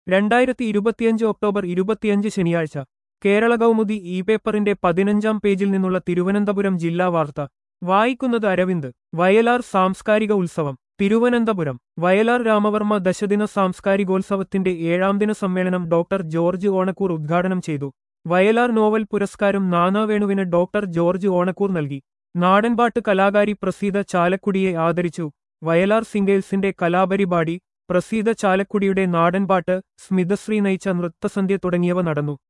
രണ്ടായിരത്തി ഇരുപത്തിയഞ്ച് ഒക്ടോബർ ഇരുപത്തിയഞ്ച് ശനിയാഴ്ച കേരള കൗമുദി ഇ പേപ്പറിന്റെ പതിനഞ്ചാം പേജിൽ നിന്നുള്ള തിരുവനന്തപുരം ജില്ലാ വാർത്ത വായിക്കുന്നത് അരവിന്ദ് വയലാർ സാംസ്കാരിക ഉത്സവം തിരുവനന്തപുരം വയലാർ രാമവർമ്മ ദശദിന സാംസ്കാരികോത്സവത്തിന്റെ ഏഴാം ദിന സമ്മേളനം ഡോക്ടർ ജോർജ് ഓണക്കൂർ ഉദ്ഘാടനം ചെയ്തു വയലാർ നോവൽ പുരസ്കാരം നാനാവേണുവിന് ഡോക്ടർ ജോർജ് ഓണക്കൂർ നൽകി നാടൻപാട്ട് കലാകാരി പ്രസീത ചാലക്കുടിയെ ആദരിച്ചു വയലാർ സിംഗേൽസിന്റെ കലാപരിപാടി പ്രസീത ചാലക്കുടിയുടെ നാടൻപാട്ട് സ്മിതശ്രീ നയിച്ച നൃത്തസന്ധ്യ തുടങ്ങിയവ നടന്നു